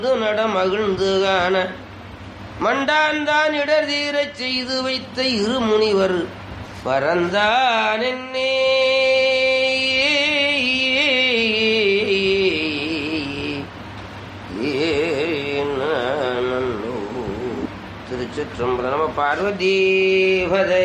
நட மகிழ்ந்து காண மண்டான்தான் இடர் தீரச் செய்து வைத்த இரு முனிவர் பரந்தான் என்னே திருச்சிற்றம்பலம் நம பார்வதீபதே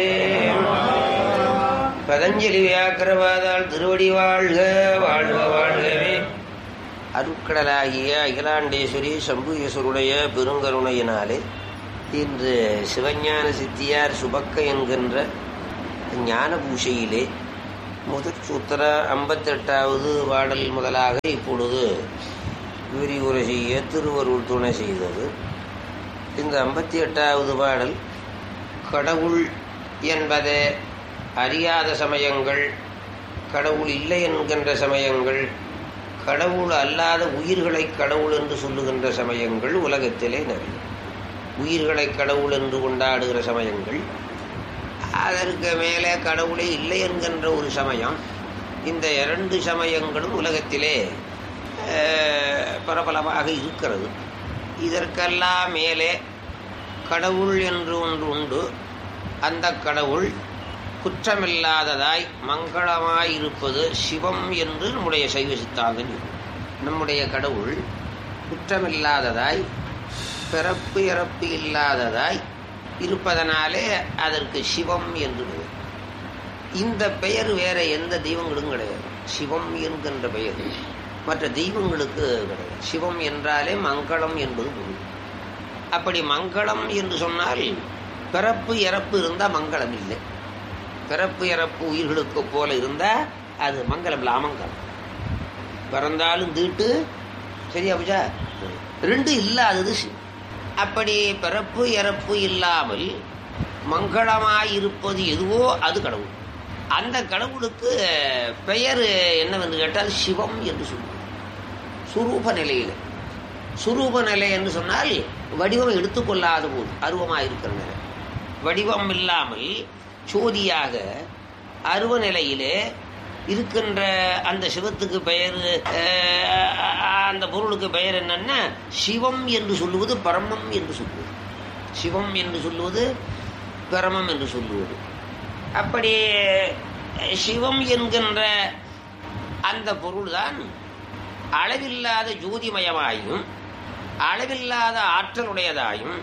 பதஞ்சலி வியாக்கிரவாதால் திருவடி வாழ்க வாழ்க வாழ்கவே அருட்கடலாகிய அகிலாண்டேஸ்வரி சம்புகேஸ்வருடைய பெருங்கருணையினாலே இன்று சிவஞான சித்தியார் சுபக்க என்கின்ற ஞான பூஷையிலே முதற் சூத்திர ஐம்பத்தெட்டாவது பாடல் முதலாக இப்பொழுது விரிவுரை செய்ய திருவருள் துணை செய்தது இந்த ஐம்பத்தி எட்டாவது பாடல் கடவுள் என்பதை அறியாத சமயங்கள் கடவுள் இல்லை என்கின்ற சமயங்கள் கடவுள் அல்லாத உயிர்களை கடவுள் என்று சொல்லுகின்ற சமயங்கள் உலகத்திலே நிறைய உயிர்களை கடவுள் என்று கொண்டாடுகிற சமயங்கள் அதற்கு மேலே கடவுளே இல்லை என்கின்ற ஒரு சமயம் இந்த இரண்டு சமயங்களும் உலகத்திலே அஹ், பிரபலமாக இருக்கிறது இதற்கெல்லாம் மேலே கடவுள் என்று ஒன்று உண்டு அந்த கடவுள் குற்றமில்லாததாய் மங்களமாய் இருப்பது சிவம் என்று நம்முடைய சைவ சித்தாந்தம் சொல்லும். நம்முடைய கடவுள் குற்றமில்லாததாய் பிறப்பு இறப்பு இல்லாததாய் இருப்பதனாலே அதற்கு சிவம் என்று பெயர் இந்த பெயர் வேற எந்த தெய்வங்களும் கிடையாது சிவம் என்கின்ற பெயர் மற்ற தெய்வங்களுக்கு கிடையாது சிவம் என்றாலே மங்களம் என்பது பொருள் அப்படி மங்களம் என்று சொன்னால் பிறப்பு இறப்பு இருந்தால் மங்களம் இல்லை பிறப்பு இறப்பு உயிர்களுக்கு போல இருந்தால் அது மங்களம் இல்லை அமங்கலம் பிறந்தாலும் தீட்டு சரியா பூஜா ரெண்டு இல்லாதது சிவம் அப்படி பிறப்பு இறப்பு இல்லாமல் மங்களமாயிருப்பது எதுவோ அது கடவுள் அந்த கடவுளுக்கு பெயர் என்னவென்று கேட்டால் சிவம் என்று சொல்லுவோம் சுரூப நிலையில் சுரூப நிலை என்று சொன்னால் வடிவம் எடுத்துக்கொள்ளாத போது அருவமாக இருக்கிற நிலை வடிவம் இல்லாமல் சோதியாக அருவ நிலையிலே இருக்கின்ற அந்த சிவத்துக்கு பெயர் அஹ், அந்த பொருளுக்கு பெயர் என்னன்னா சிவம் என்று சொல்லுவது பரமம் என்று சொல்லுவது சிவம் என்று சொல்லுவது பரமம் என்று சொல்லுவது அப்படி அஹ், சிவம் என்கின்ற அந்த பொருள்தான் அளவில்லாத ஜோதிமயமாயும் அளவில்லாத ஆற்றலுடையதாயும்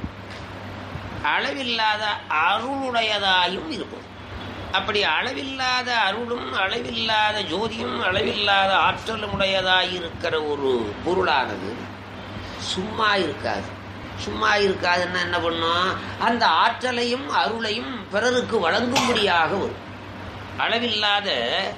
அளவில்லாத அருளுடையதாயும் இருக்கும் அப்படி அளவில்லாத அருளும் அளவில்லாத ஜோதியும் அளவில்லாத ஆற்றலும் உடையதாய் இருக்கிற ஒரு பொருளானது சும்மா இருக்காது சும்மா இருக்காதுன்னா என்ன பண்ணும் அந்த ஆற்றலையும் அருளையும் பிறருக்கு வழங்கும்படியாக வரும் அளவில்லாத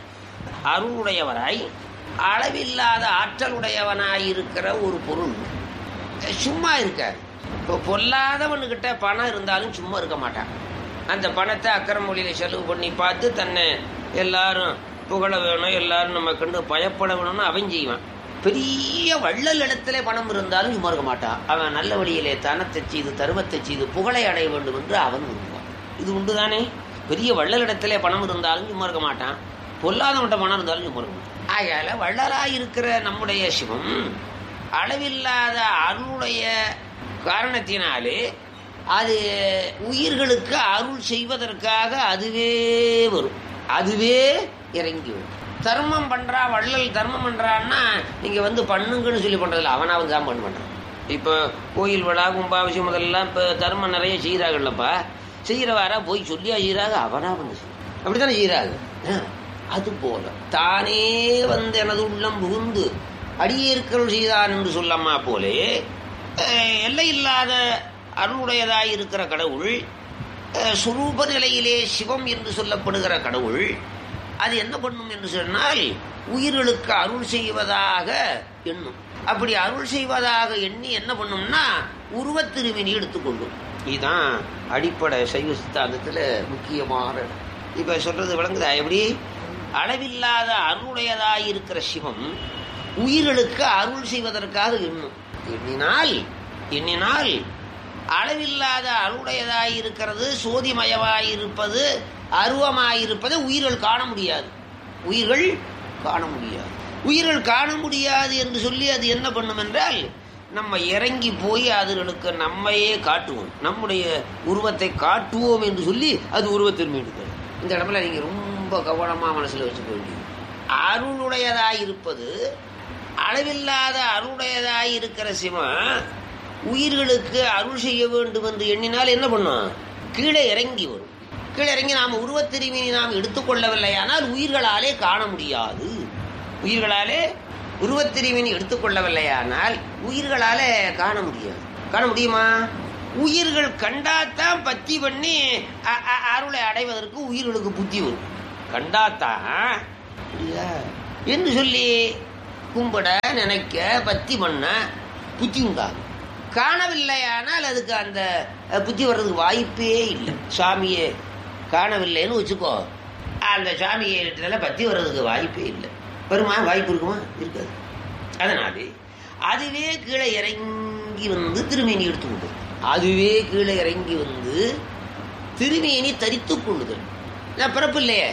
அருளுடையவராய் அளவில்லாத ஆற்றலுடையவனாய் இருக்கிற ஒரு பொருள் சும்மா இருக்காது இப்போ பொல்லாதவனுக்கிட்ட பணம் இருந்தாலும் சும்மா இருக்க மாட்டான் அந்த பணத்தை அக்கறை மொழியில செலவு பண்ணி பார்த்து தன்னை எல்லாரும் புகழ வேணும் எல்லாரும் நம்ம கண்டு பயப்பட வேணும்னு அவன் செய்வான் பெரிய வள்ளல் இடத்துல பணம் இருந்தாலும் சும்மா இருக்க மாட்டான் அவன் நல்ல வழியிலே தனத்தை செய்து தருமத்தை செய்து புகழை அடைய வேண்டும் என்று அவன் விரும்புவான் இது உண்டுதானே பெரிய வள்ளல் இடத்துல பணம் இருந்தாலும் சும்மா இருக்க மாட்டான் பொல்லாதவன்ட்ட பணம் இருந்தாலும் சும்மா இருக்க மாட்டான் ஆகையால வள்ளலாய் இருக்கிற நம்முடைய சிவம் அளவில்லாத அருளுடைய காரணத்தினாலே அது உயிர்களுக்கு அருள் செய்வதற்காக அதுவே வரும் அதுவே இறங்கி வரும் தர்மம் பண்றா வள்ளல் தர்மம் பண்றான்னா நீங்க வந்து பண்ணுங்கன்னு சொல்லி பண்றதில்ல அவனா வந்து தான் பண்ண பண்றான் இப்போ கோயில் விழா கும்பாபிஷேகம் முதல்லாம் இப்போ தர்மம் நிறைய செய்கிறாங்கல்லப்பா செய்கிறவாரா போய் சொல்லியா செய்கிறாங்க அவனா வந்து செய்றான். அப்படித்தானே செய்கிறாங்க அது போல தானே வந்து எனது உள்ளம் புகுந்து அடியேற்கருள் செய்தான் என்று சொல்லம்மா போலே அஹ், எல்லையில்லாத அருளுடையதாய் இருக்கிற கடவுள் அஹ், சுரூப நிலையிலே சிவம் என்று சொல்லப்படுகிற கடவுள் அது என்ன பண்ணும் என்று சொன்னால் உயிர்களுக்கு அருள் செய்வதாக எண்ணும் அப்படி அருள் செய்வதாக எண்ணி என்ன பண்ணும்னா உருவத்திருவினி எடுத்துக்கொள்ளும் இதுதான் அடிப்படை சைவ சித்தாந்தத்தில் முக்கியமான இடம். இப்ப சொல்றது விளங்குதா எப்படி அளவில்லாத அருளுடையதாய் இருக்கிற சிவம் உயிர்களுக்கு அருள் செய்வதற்காக எண்ணும் எண்ணினால் எண்ணினால் அளவில்லாத அருளுடையதாய் இருக்கிறது சோதிமயமாய் இருப்பது அருவமாயிருப்பதை உயிர்கள் காண முடியாது உயிர்கள் காண முடியாது உயிர்கள் காண முடியாது என்று சொல்லி அது என்ன பண்ணும் என்றால் நம்ம இறங்கி போய் அதுகளுக்கு நம்மையே காட்டுவோம் நம்முடைய உருவத்தை காட்டுவோம் என்று சொல்லி அது உருவத்தின் மீது இந்த இடத்துல நீங்க ரொம்ப கவனமா மனசுல வச்சுக்க வேண்டியது அருளுடையதாய் இருப்பது அளவில்லாத அருளுடையதாய் இருக்கிற சிவன் உயிர்களுக்கு அருள் செய்ய வேண்டும் என்று எண்ணினால் என்ன பண்ணும் கீழே இறங்கி வரும் கீழே இறங்கி நாம் உருவத்திருவினை நாம் எடுத்துக்கொள்ளவில்லையானால் உயிர்களாலே காண முடியாது உயிர்களாலே உருவத்திரிவினை எடுத்துக்கொள்ளவில்லையானால் உயிர்களாலே காண முடியாது காண முடியுமா உயிர்கள் கண்டாத்தான் பத்தி பண்ணி அ- அ- அருளை அடைவதற்கு உயிர்களுக்கு புத்தி வரும் கண்டாத்தான் இல்ல என்று சொல்லி கும்பிட நினைக்க பத்தி பண்ண புத்தி உண்டாகும் காணவில்லையானால் அதுக்கு அந்த அஹ், புத்தி வர்றதுக்கு வாய்ப்பே இல்லை சாமியே காணவில்லைன்னு வச்சுக்கோ அந்த சாமியை இடத்துல பத்தி வர்றதுக்கு வாய்ப்பே இல்லை வருமா வாய்ப்பு இருக்குமா இருக்காது அதனாலே அதுவே கீழே இறங்கி வந்து திருமேனி எடுத்துக்கொண்டு அதுவே கீழே இறங்கி வந்து திருமேனி தரித்துக் கொள்ளுதல் நான் பிறப்பு இல்லையே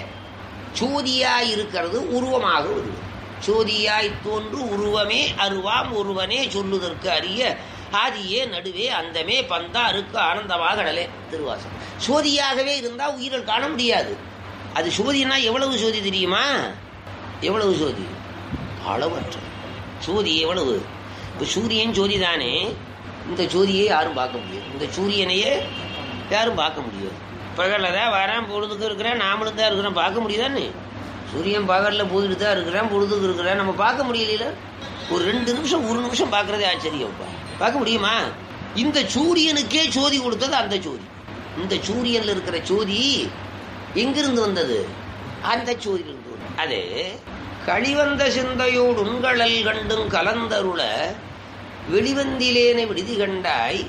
சோதியாய் இருக்கிறது உருவமாக வருவது சோதியாய் தோன்று உருவமே அருவாம் ஒருவனே சொல்லுதற்கு அறிய ஆதியே நடுவே அந்தமே பந்தா அருக்கு ஆனந்தமாக கடலே திருவாசம் சோதியாகவே இருந்தா உயிர்கள் காண முடியாது அது சோதினா எவ்வளவு சோதி தெரியுமா எவ்வளவு சோதி அளவற்ற சோதி எவ்வளவு இப்போ சூரியன் ஜோதி தானே இந்த ஜோதியை யாரும் பார்க்க முடியாது இந்த சூரியனையே யாரும் பார்க்க முடியாது பகலில் தான் வரேன் பொழுதுக்கு இருக்கிறேன் நாமளும் தான் இருக்கிறேன் பார்க்க முடியுதானே சூரியன் பகலில் போயிட்டு தான் இருக்கிறேன் பொழுதுக்கு இருக்கிறேன் நம்ம பார்க்க முடியல ஒரு ரெண்டு நிமிஷம் ஒரு நிமிஷம் பார்க்கறதே ஆச்சரியம்ப்பா பார்க்க முடியுமா இந்த சூரியனுக்கே சோதி கொடுத்தது அந்த சோதி இந்த சூரியன்ல இருக்கிற சோதி எங்கிருந்து வந்தது அந்த சோதியிலிருந்து வந்தது. அது கழிவந்த சிந்தையோடு உண்களல் கண்டும் கலந்தருள வெளிவந்திலேனை விடுதி கண்டாய்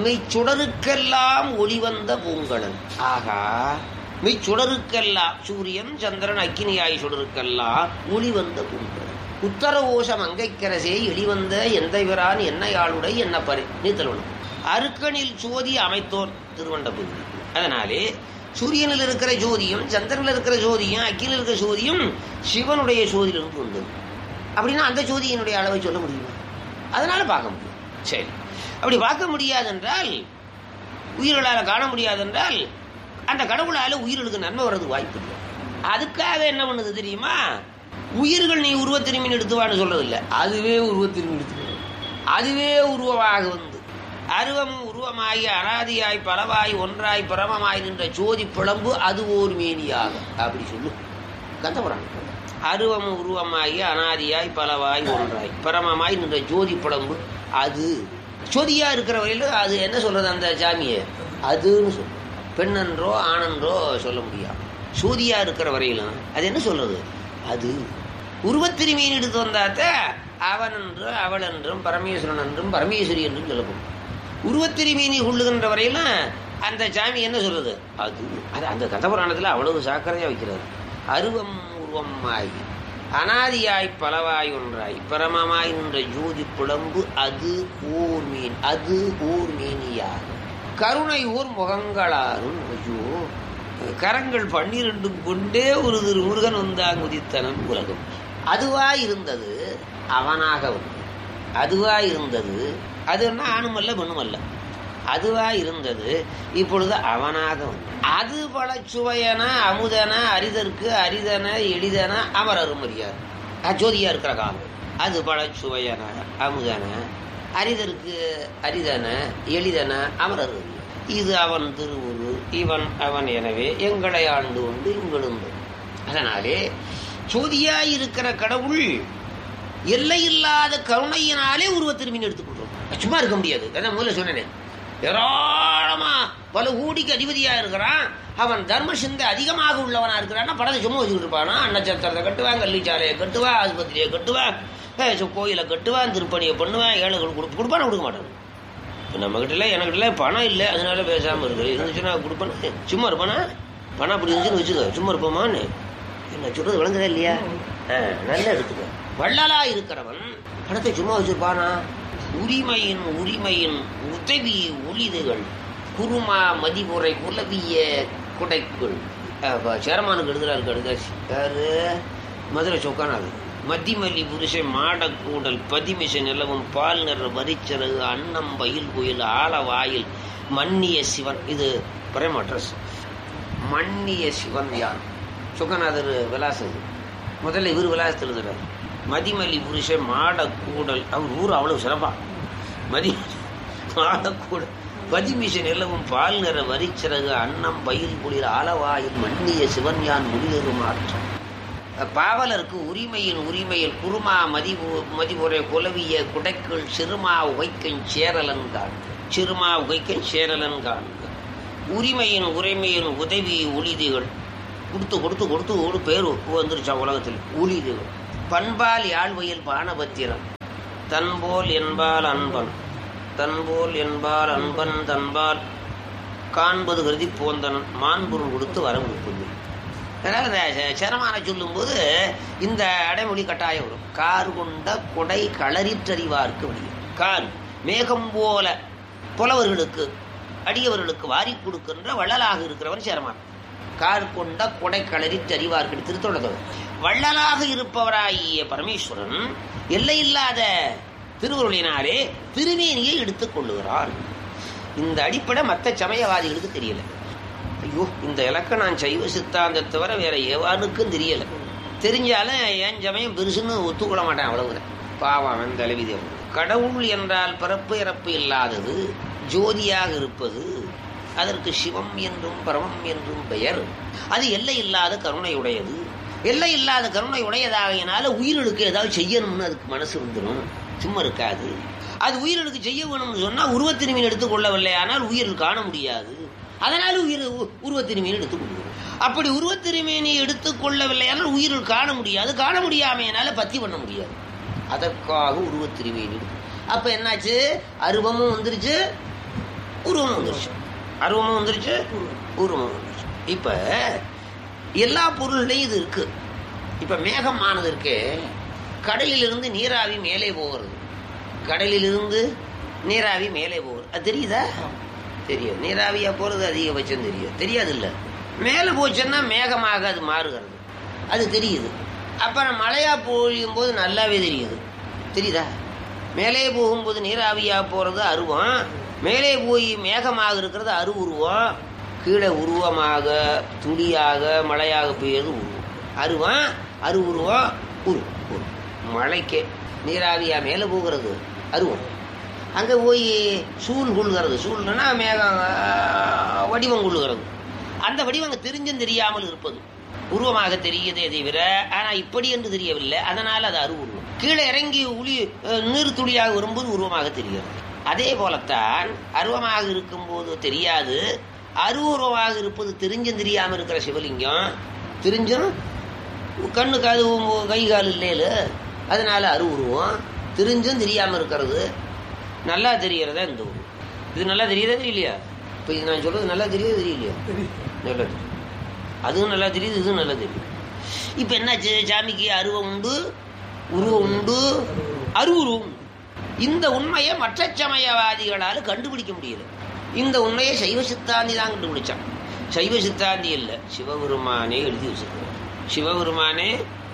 மெய்ச்சுடருக்கெல்லாம் ஒளிவந்த பூங்கலன் ஆகா மெய்ச்சுடருக்கெல்லாம் சூரியன் சந்திரன் அக்கினியாய் சுடருக்கெல்லாம் ஒளிவந்த பூங்கலன் உத்தர ஓஷம் அங்கைக்கரசே எளிவந்த எந்தைவரான் என்னையாளுடை என்ன பரி நீத்தலுடன் அருக்கனில் சோதி அமைத்தோன் திருவண்டபுரி அதனாலே சூரியனில் இருக்கிற ஜோதியும் சந்திரனில் இருக்கிற ஜோதியும் அக்கினில் இருக்கிற ஜோதியும் சிவனுடைய ஜோதியிலிருந்து வந்தது அப்படின்னா அந்த ஜோதியினுடைய அளவை சொல்ல முடியுமா அதனால பார்க்க முடியும் சரி அப்படி பார்க்க முடியாதென்றால் உயிர்களால் காண முடியாதென்றால் அந்த கடவுளால உயிர்களுக்கு நன்மை வர்றதுக்கு வாய்ப்பு இல்லை அதுக்காக என்ன பண்ணுது தெரியுமா உயிர்கள் நீ உருவத்திரும்பின் எடுத்துவான்னு சொல்றது இல்லை அதுவே உருவத்திரும்பி எடுத்து அதுவே உருவமாக வந்து அருவமும் உருவமாகி அனாதியாய் பலவாய் ஒன்றாய் பிரமமாய் நின்ற ஜோதி பிளம்பு அது ஓர் மேனியாக அப்படி சொல்லு கந்தபுராணம் அருவமும் உருவமாகி அனாதியாய் பலவாய் ஒன்றாய் பரமமாய் நின்ற ஜோதி பிளம்பு அது ஜோதியா இருக்கிற வரையில அது என்ன சொல்றது அந்த சாமியை அதுன்னு சொல்லும் பெண்ணென்றோ ஆணென்றோ சொல்ல முடியாது சூதியா இருக்கிற வரையிலும் அது என்ன சொல்றது அது உருவத்திருமீன் எடுத்து வந்தாத்த அவன் என்றும் அவள் என்றும் பரமேஸ்வரன் என்றும் பரமேஸ்வரி என்றும் சொல்லப்படும் உருவத்திருமீனி கொள்ளுகின்ற வரையிலும் அந்த சாமி என்ன சொல்றது அது அது அந்த கதபுராணத்தில் அவ்வளவு சாக்கரையா வைக்கிறார் அருவம் உருவமாய் அனாதியாய் பலவாய் ஒன்றாய் பரமமாய் நின்ற ஜோதி புலம்பு அது ஓர் மீன் அது ஓர் மீனியார் கருணை ஓர் முகங்களாரும் ஐயோ கரங்கள் பன்னிரெண்டும் கொண்டே ஒரு திரு முருகன் வந்தான் குதித்தனன் உலகம் அதுவா இருந்தது அவனாக வந்தது அதுவா இருந்தது அதுன்னா ஆணுமல்ல பெண்ணுமல்ல அதுவா இருந்தது இப்பொழுது அவனாக வந்தது அது பல சுவையன அமுதன அரிதற்கு அரிதன எளிதன அமர் அருமறியார் அஜோதியா இருக்கிற காலம் அது பல சுவையன அமுதன அரிதற்கு அரிதன எளிதன அமர் அருமறியார் இது அவன் திருவுரு இவன் அவன் எனவே எங்களை ஆண்டு உண்டு இங்களுண்டு அதனாலே சோதியாய் இருக்கிற கடவுள் எல்லையில்லாத கருணையினாலே உருவத்திரும்பின் எடுத்துக்கொள்றோம் சும்மா இருக்க முடியாது அதான் முதல்ல சொன்னேன் ஏராளமா பல கோடிக்கு அதிபதியா இருக்கிறான் அவன் தர்ம சிந்தை அதிகமாக உள்ளவனா இருக்கிறான்னா படத்தை சும்மா வச்சுக்கிட்டு இருப்பானா நட்சத்திரத்தை கட்டுவான் கள்ளிச்சாலையை கட்டுவான் ஆஸ்பத்திரியை கட்டுவான் ஏ, சு- கோயிலை கட்டுவான் திருப்பணியை பண்ணுவான் ஏழைகள் கொடு கொடுப்பான கொடுக்க மாட்டான் இப்போ நம்மகிட்ட எனக்கிட்ட பணம் இல்லை அதனால பேசாமல் இருக்கு இருந்துச்சுன்னா கொடுப்பேன் சும்மா இருப்பானா பணம் அப்படி இருந்துச்சுன்னு வச்சுக்கோ சும்மா இருப்போமான்னு என்ன சொல்றது விளங்குதா இல்லையா ஆ, நல்லா எடுத்துக்க வள்ளலா இருக்கிறவன் பணத்தை சும்மா வச்சிருப்பானா உரிமையின் உரிமையின் உதவி ஒளிதுகள் குருமா மதிமுறை குலவிய குடைக்குள் அப்ப சேரமானுக்கு எழுதுறாரு கடுதாசி யாரு மதுரை சொக்கானாது மதிமலி புருஷ மாடக்கூடல் பதிமிச நிலவும் பால் நிற வரிச்சிறகு அன்னம் பயில் குயில் ஆலவாயில் மன்னிய சிவன் இது பிரேம் அட்ரஸ் மன்னிய சிவன் யார் சுகநாதர் விலாசம் இது. முதல்ல இவர் விலாசத்தில் எழுதுறாரு மதிமலி புருஷ மாடக்கூடல் அவர் ஊர் அவ்வளவு சிறப்பா மதி மாடக்கூடல் பதிமிச நிலவும் பால் நிற வரிச்சிறகு அன்னம் பயில் குளிர் ஆலவாயில் மன்னிய சிவன் யான் முடியது மாற்றம் பாவலருக்கு உரிமையின் உரிமையில் குருமா மதிபு மதிபுரை குலவிய குடைக்குள் சிறுமா உகைக்கன் சேரலன் காண்க சிறுமா உகைக்கன் சேரலன் காண்க உரிமையின் உரிமையின் உதவி ஒளிதிகள் கொடுத்து கொடுத்து கொடுத்து ஒரு பேர் வந்துருச்சா உலகத்தில் ஒளிதிகள் பண்பால் யாழ்வையில் பானபத்திரம் தன்போல் என்பால் அன்பன் தன்போல் என்பால் அன்பன் தன்பால் காண்பது கருதி போந்தனன் மான்பொருள் கொடுத்து வரம் கொடுத்தது அதனால் இந்த ச- சரமான சொல்லும்போது இந்த அடைமொழி கட்டாயம் வரும் கார் கொண்ட கொடை களறிற்றறிவார்க்கு வழி கார் மேகம் போல புலவர்களுக்கு அடியவர்களுக்கு வாரி கொடுக்கின்ற வள்ளலாக இருக்கிறவன் சேரமான் கார் கொண்ட கொடை களறிற்றறிவார்க்கு திருத்தொடர் வள்ளலாக இருப்பவராகிய பரமேஸ்வரன் எல்லையில்லாத திருவருளினாலே திருமேனியை எடுத்துக் கொள்ளுகிறான் இந்த அடிப்படை மற்ற சமயவாதிகளுக்கு தெரியல ஐயோ இந்த இலக்கம் நான் சைவ சித்தாந்தத்தை தவிர வேற எவனுக்கும் தெரியல தெரிஞ்சாலும் என் சமயம் பெருசுன்னு ஒத்துக்கொள்ள மாட்டேன் அவ்வளவுதான் பாவம் அவன் தலைவி தேவன் கடவுள் என்றால் பிறப்பு இறப்பு இல்லாதது ஜோதியாக இருப்பது அதற்கு சிவம் என்றும் பரமம் என்றும் பெயர் அது எல்லை இல்லாத கருணை உடையது எல்லை இல்லாத கருணை உடையதாகினால உயிர்களுக்கு ஏதாவது செய்யணும்னு அதுக்கு மனசு வந்துடும் சும்மா இருக்காது அது உயிர்களுக்கு செய்ய வேணும்னு சொன்னா உருவத்திருமீன் எடுத்துக்கொள்ளவில்லை ஆனால் உயிரில் காண முடியாது அதனால உயிர் உ- உருவத்திருமீன் எடுத்துக்கொள்கிறது அப்படி உருவத்திருமீனை எடுத்துக்கொள்ளவில்லை ஆனால் உயிரில் காண முடியாது காண முடியாமையினால பத்தி பண்ண முடியாது அதற்காக உருவத்திருமீன் எடுத்து அப்ப என்னாச்சு அருவமும் வந்துருச்சு உருவமும் வந்துருச்சு அருவமும் வந்துருச்சு உருவமும் வந்துருச்சு இப்ப எல்லா பொருள்லையும் இது இருக்கு இப்ப மேகமானது இருக்கு கடலிலிருந்து நீராவி மேலே போகிறது கடலிலிருந்து நீராவி மேலே போகிறது அது தெரியுதா தெரியும் நீராவியா போறது அதிகபட்சம் தெரியும் தெரியாது இல்ல மேலே போச்சுன்னா மேகமாக அது மாறுகிறது அது தெரியுது அப்புறம் மழையா பொழியும் போது நல்லாவே தெரியுது தெரியுதா மேலே போகும்போது நீராவியா போறது அருவம் மேலே போய் மேகமாக இருக்கிறது அருவுருவம் கீழே உருவமாக துளியாக மழையாக பெய்யறது உருவம் அருவம் அருவுருவம் உருவம் உருவம். மழைக்கே நீராவியா மேலே போகிறது அருவம் அங்கே போய் சூழ் கொள்கிறது சூழ்னா மேகம் ஆஹ், வடிவம் கொள்ளுகிறது அந்த வடிவம் அங்கே தெரிஞ்சும் தெரியாமல் இருப்பது உருவமாக தெரியுதே தவிர ஆனால் இப்படி என்று தெரியவில்லை அதனால் அது அருவுருவம் கீழே இறங்கி உளி அஹ், நீர் துளியாக வரும்போது உருவமாக தெரிகிறது அதே போலத்தான் அருவமாக இருக்கும்போது தெரியாது அருவுருவமாக இருப்பது தெரிஞ்சும் தெரியாமல் இருக்கிற சிவலிங்கம் தெரிஞ்சும் கண்ணு காது உ- கை கால் இல்லையில அதனால அருவுருவம் தெரிஞ்சும் தெரியாம இருக்கிறது நல்லா தெரியறதா இந்த உருவம் இது நல்லா தெரியுதா தெரியலையா இப்போ இது நான் சொல்றது நல்லா தெரியுது தெரியலையா நல்லா தெரியும் அதுவும் நல்லா தெரியுது இதுவும் நல்லா தெரியும் இப்போ என்னாச்சு சாமிக்கு அருவம் உண்டு உருவம் உண்டு அருவுருவம் உண்டு. இந்த உண்மையை மற்ற சமயவாதிகளால் கண்டுபிடிக்க முடியல இந்த உண்மையை சைவ சித்தாந்தி தான் கண்டுபிடிச்சான் சைவ சித்தாந்தி இல்லை சிவபெருமானே எழுதி வச்சிருக்கார் சிவபெருமானே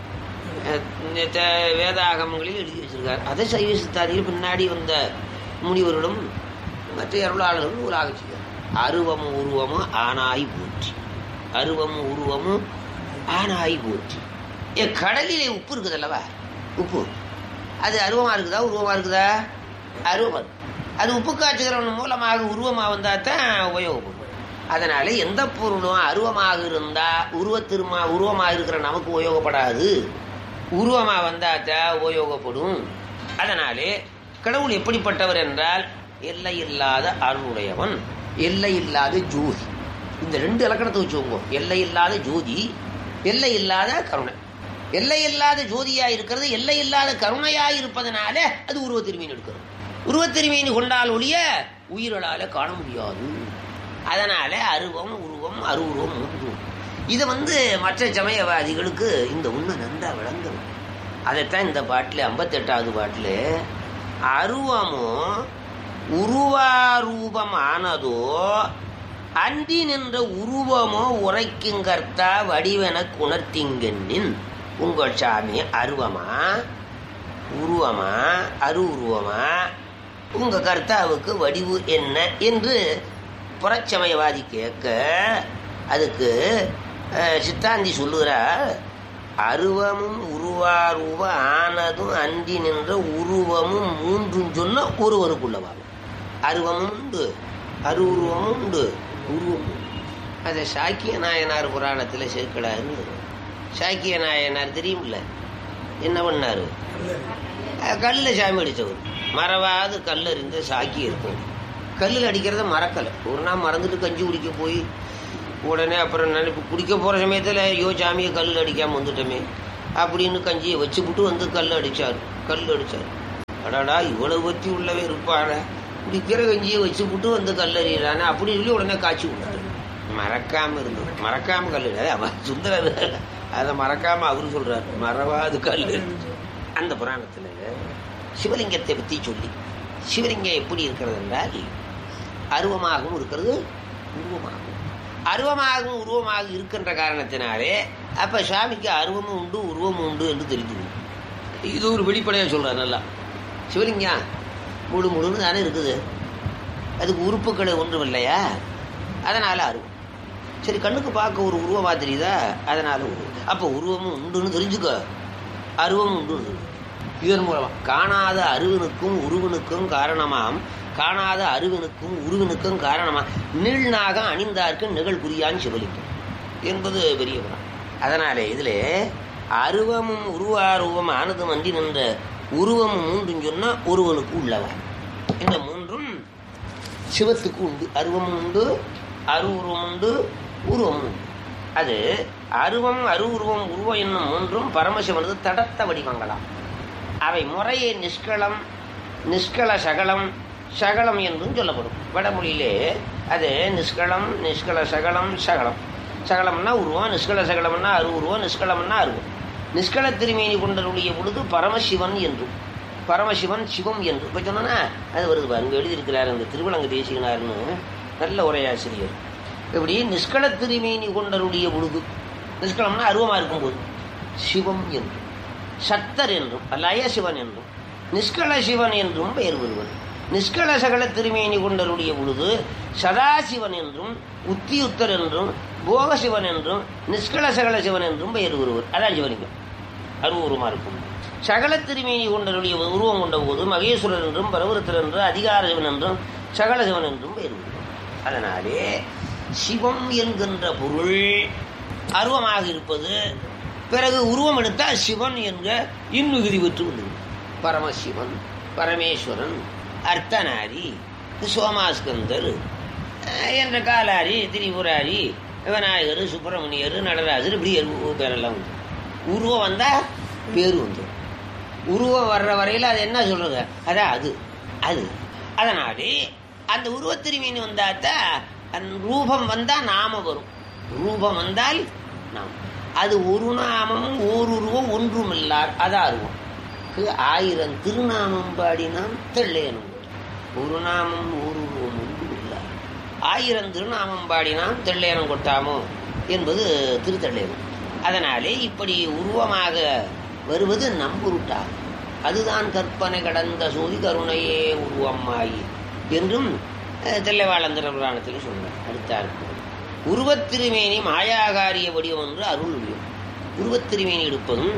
அஹ், இந்த த- வேதாகமங்களில் எழுதி வச்சிருக்கார் அதை சைவ சித்தாந்திகள் பின்னாடி வந்த முனிவர்களும் மற்ற அருளாளர்களும் ஒரு ஆகச்சிக்கார் அருவமும் உருவமும் ஆனாய் போற்றி அருவமும் உருவமும் ஆனாய் போற்றி ஏ கடலிலே உப்பு இருக்குது அல்லவா உப்பு அது அருவமா இருக்குதா உருவமா இருக்குதா அருவம் அது. அது உப்பு காய்ச்சுகிறவன் மூலமாக உருவமாக வந்தால் தான் உபயோகப்படும் அதனால எந்த பொருளும் அருவமாக இருந்தா உருவத்திருமா உருவமாக இருக்கிற நமக்கு உபயோகப்படாது உருவமாக வந்தால் தான் உபயோகப்படும் அதனாலே கடவுள் எப்படிப்பட்டவர் என்றால் எல்லை இல்லாத அருளுடையவன் எல்லை இல்லாத ஜோதி இந்த ரெண்டு இலக்கணத்தை வச்சுக்கோங்க எல்லை இல்லாத ஜோதி எல்லை இல்லாத கருணை எல்லை இல்லாத ஜோதியா இருக்கிறது எல்லை இல்லாத கருணையா இருப்பதனால அது உருவத்திருமீன் எடுக்கிறது உருவத்திருமீன் கொண்டால் ஒழிய உயிர்களால காண முடியாது அதனால அருவம் உருவம் அருவுருவம் உண்டு இதை வந்து மற்ற சமயவாதிகளுக்கு இந்த உண்மை நன்றா விளங்கும் அதைத்தான் இந்த பாட்டில் ஐம்பத்தெட்டாவது பாட்டில் அருவமும் உருவாரூபம் ஆனதோ அன்றி நின்ற உருவமோ உரைக்குங்கர்த்தா வடிவென குணர்த்திங்கன்னின் உங்கள் சாமி அருவமா உருவமா அரு உருவமா உங்க கர்த்தாவுக்கு வடிவு என்ன என்று புறச்சமயவாதி கேட்க அதுக்கு அஹ், சித்தாந்தி சொல்லுகிறார் அருவமும் உருவாரூப ஆனதும் அன்றி நின்ற உருவமும் மூன்றும் சொன்ன ஒருவருக்குள்ளவாகும் அருவமும் உண்டு அரு உருவமும் உண்டு உருவமும் உண்டு. அதை சாக்கிய நாயனார் புராணத்தில் சேர்க்கலான்னு சாக்கிய நாயனார் தெரியுமில்ல என்ன பண்ணாரு கல்லில் சாமி அடித்தவர் மறவாது கல் அறிந்த சாக்கி இருக்கும் கல்லில் அடிக்கிறத மறக்கலை ஒரு நாள் மறந்துட்டு கஞ்சி குடிக்க போய் உடனே அப்புறம் நினைப்பு குடிக்க போகிற சமயத்தில் ஐயோ சாமியை கல்லில் அடிக்காமல் வந்துட்டோமே அப்படின்னு கஞ்சியை வச்சுப்புட்டு வந்து கல் அடித்தார் கல் அடித்தார் அடாடா இவ்வளவு பற்றி உள்ளவே இருப்பான குடிக்கிற கஞ்சியை வச்சுப்புட்டு வந்து கல் அறியிறானே அப்படி சொல்லி உடனே காய்ச்சி விட்டாரு மறக்காம இருந்தது மறக்காம கல் அவர் சுந்தரர் அதை மறக்காம அவரு சொல்றாரு மறவாது கல் அந்த புராணத்துல சிவலிங்கத்தை பத்தி சொல்லி சிவலிங்கம் எப்படி இருக்கிறது என்றால் அருவமாகவும் இருக்கிறது உருவமாகவும் அருவமாகவும் உருவமாக இருக்கின்ற காரணத்தினாலே அப்ப சாமிக்கு அருவமும் உண்டு உருவமும் உண்டு என்று தெரிந்து கொள்ளும். இது ஒரு வெளிப்படையா சொல்றாரு நல்லா சிவலிங்கம் முழு முழுன்னு தானே இருக்குது அதுக்கு உறுப்புகள் ஒன்றும் இல்லையா அதனால அருவம் சரி கண்ணுக்கு பார்க்க ஒரு உருவமா தெரியுதா அதனால உருவம் அப்போ உருவமும் உண்டுன்னு தெரிஞ்சுக்க அருவமும் உண்டு இதன் மூலமா காணாத அருவனுக்கும் உருவனுக்கும் காரணமாம் காணாத அருவனுக்கும் உருவனுக்கும் காரணமாம் நீள்நாகம் அணிந்தார்க்கு நிகழ் குறியான் சிவலிங்கம் என்பது பெரிய புறம் அதனாலே இதில் அருவமும் உருவாருவம் ஆனதும் அன்றி நின்ற உருவமும் மூன்றும் சொன்னா ஒருவனுக்கு உள்ளவன் இந்த மூன்றும் சிவத்துக்கு உண்டு அருவமும் உண்டு அரு உருவம் உண்டு உருவமும் உண்டு அது அருவம் அரு உருவம் உருவம் என்னும் மூன்றும் பரமசிவனது தடத்த வடிவங்களாம் அவை முறையே நிஷ்களம் நிஷ்கள சகலம் சகலம் என்றும் சொல்லப்படும் வடமொழியிலே அது நிஷ்களம் நிஷ்கள சகலம் சகலம் சகலம்னா உருவம் நிஷ்கள சகலம்னா அரு உருவம் நிஷ்களம்னா அருவம் நிஷ்கள திருமேனி கொண்டருடைய பொழுது பரமசிவன் என்றும் பரமசிவன் சிவம் என்று இப்போ சொன்னா அது வருது பாருங்க எழுதியிருக்கிறார் அந்த திருவிழங்கு தேசிகனார்னு நல்ல உரையாசிரியர் இப்படி நிஷ்கள திருமேனி கொண்டருடைய பொழுது நிஷ்களம்னா அருவமாக இருக்கும்போது சிவம் என்றும் சத்தர் என்றும் லய சிவன் என்றும் நிஷ்கள சிவன் என்றும் பெயர் வருவன் நிஷ்கள சகல திருமேனி கொண்டருடைய பொழுது சதாசிவன் என்றும் உத்தியுத்தர் என்றும் போகசிவன் என்றும் நிஷ்கள சகல சிவன் என்றும் பெயர் வருவர் அதான் சிவலிங்கம் அருவருமா இருக்கும் சகல திருமேனி கொண்டருடைய உருவம் கொண்ட போது மகேஸ்வரர் என்றும் பரவருத்தர் என்றும் அதிகார சிவன் என்றும் சகல சிவன் என்றும் பெயர் வருவர் அதனாலே சிவம் என்கின்ற பொருள் அருவமாக இருப்பது பிறகு உருவம் எடுத்தால் சிவன் என்க இன்மிகுதி பெற்று வந்தது பரமசிவன் பரமேஸ்வரன் அர்த்தநாரி சோமாஸ்கந்தர் அஹ், என்ற காலாரி திரிபுராரி விநாயகர் சுப்பிரமணியர் நடராஜர் இப்படி எரு- பேரெல்லாம் வந்து உருவம் வந்தால் பேர் வந்து உருவம் வர்ற வரையில் அது என்ன சொல்றது அதான் அது அது அதனாலே அந்த உருவத்திருமீன் வந்தாத்தான் அந்த ரூபம் வந்தால் நாம வரும் ரூபம் வந்தால் நாம் அது ஒரு நாமம் ஓருருவம் ஒன்றுமில்லார் அதான் அருவம் கு ஆயிரம் திருநாமம் பாடினாம் தெள்ளேனும் ஒரு நாமம் ஓருருவம் ஒன்றுமில்லார் ஆயிரம் திருநாமம் பாடினாம் தெள்ளேனம் கொட்டாமோ என்பது திருத்தள்ளேனம் அதனாலே இப்படி உருவமாக வருவது நம்புருட்டாகும் அதுதான் கற்பனை கடந்த சோதி கருணையே உருவமாயி என்றும் அஹ், தில்லைவாழந்திர புராணத்தில் சொன்னார் அடுத்தாருக்கு உருவத்திருமேனி மாயாகாரிய வடிவம் என்று அருள் வடிவம் உருவத்திருமேனி எடுப்பதும்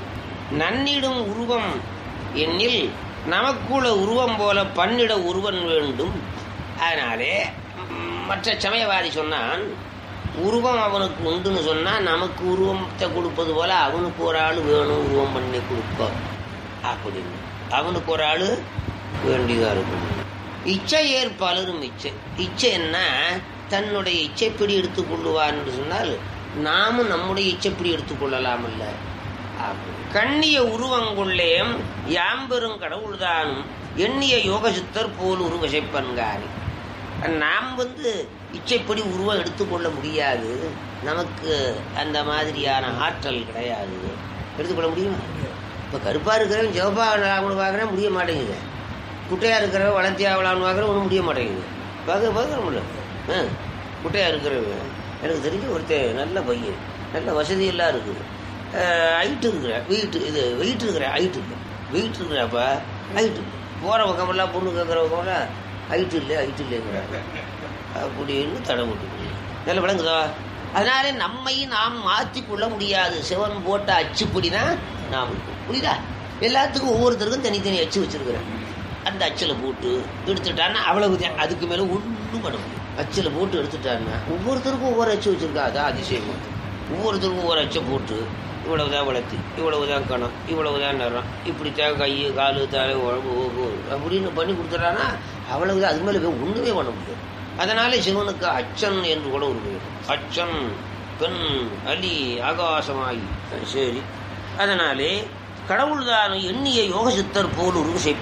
நன்னிடும் உருவம் எண்ணில் நமக்குள்ள உருவம் போல பன்னிட உருவன் வேண்டும் அதனாலே ம், மற்ற சமயவாதி சொன்னான் உருவம் அவனுக்கு உண்டுன்னு சொன்னா நமக்கு உருவத்தை கொடுப்பது போல அவனுக்கு ஒரு ஆள் வேணும் உருவம் பண்ணி கொடுக்க அப்படின்னு அவனுக்கு ஒரு ஆள் வேண்டியதா இருக்கும் இச்சை ஏற்பலரும் இச்சை இச்சை என்ன தன்னுடைய இச்சைப்படி எடுத்துக்கொள்ளுவார் என்று சொன்னால் நாமும் நம்முடைய இச்சைப்படி எடுத்துக்கொள்ளலாமல்ல அப்படி. கண்ணிய உருவங்கொள்ளேம் யாம்பெரும் கடவுள்தானும் எண்ணிய யோகசித்தர் போல் உருவசைப்பன்காரி நாம் வந்து இச்சைப்படி உருவம் எடுத்துக்கொள்ள முடியாது நமக்கு அந்த மாதிரியான ஆற்றல் கிடையாது எடுத்துக்கொள்ள முடியுமா இப்போ கருப்பாக இருக்கிறவன் சிவப்பா ஆகணும் பார்க்குறேன் முடிய மாட்டேங்குது குட்டையாக இருக்கிறவன் வளர்த்தி ஆகலாம்னு பார்க்குறேன் ஒன்றும் முடிய மாட்டேங்குது பார்க்க பார்க்க முடியல ஆ குட்டையாக இருக்கிறவன் எனக்கு தெரிஞ்ச ஒருத்தன் நல்ல பையன் நல்ல வசதியெல்லாம் இருக்குது ஹைட்டு இருக்கிற வெயிட் இது வெயிட் இருக்கிற ஹைட்டு இல்லை வெயிட் இருக்கிறப்ப ஹைட்டு போகிற பக்கமெல்லாம் பொண்ணு கேட்குறவங்க ஹைட்டு இல்லை ஹைட்டு இல்லைங்கிறாங்க அப்படின்னு தடை போட்டு நல்ல விளங்குதா அதனால நம்மை நாம் மாற்றிக்கொள்ள முடியாது சிவன் போட்ட அச்சுப்படி தான் நாம் இருக்கோம் புரியுதா எல்லாத்துக்கும் ஒவ்வொருத்தருக்கும் தனித்தனி அச்சு வச்சிருக்கிறேன் அந்த அச்சில் போட்டு எடுத்துட்டான்னா அவ்வளவுதான் அதுக்கு மேலே ஒன்றும் பண்ண முடியும் அச்சில் போட்டு எடுத்துட்டான்னா ஒவ்வொருத்தருக்கும் ஒவ்வொரு அச்சு வச்சிருக்கா அதான் அதிசயம் ஒவ்வொருத்தருக்கும் ஒவ்வொரு அச்சை போட்டு இவ்வளவுதான் வளர்த்தி இவ்வளவுதான் கணம் இவ்வளவுதான் நிறம் இப்படித்தான் கை காலு தலை உழம்பு ஓகு அப்படின்னு பண்ணி கொடுத்துட்றான்னா அவ்வளவுதான் அது மேலே ஒன்றுமே பண்ண முடியாது அதனாலே சிவனுக்கு அச்சன் என்று கூட ஒரு பேர் அச்சன் பெண் அலி ஆகாசமாயி சரி அதனாலே கடவுள்தான் எண்ணிய யோக சித்தர் போல் உருவு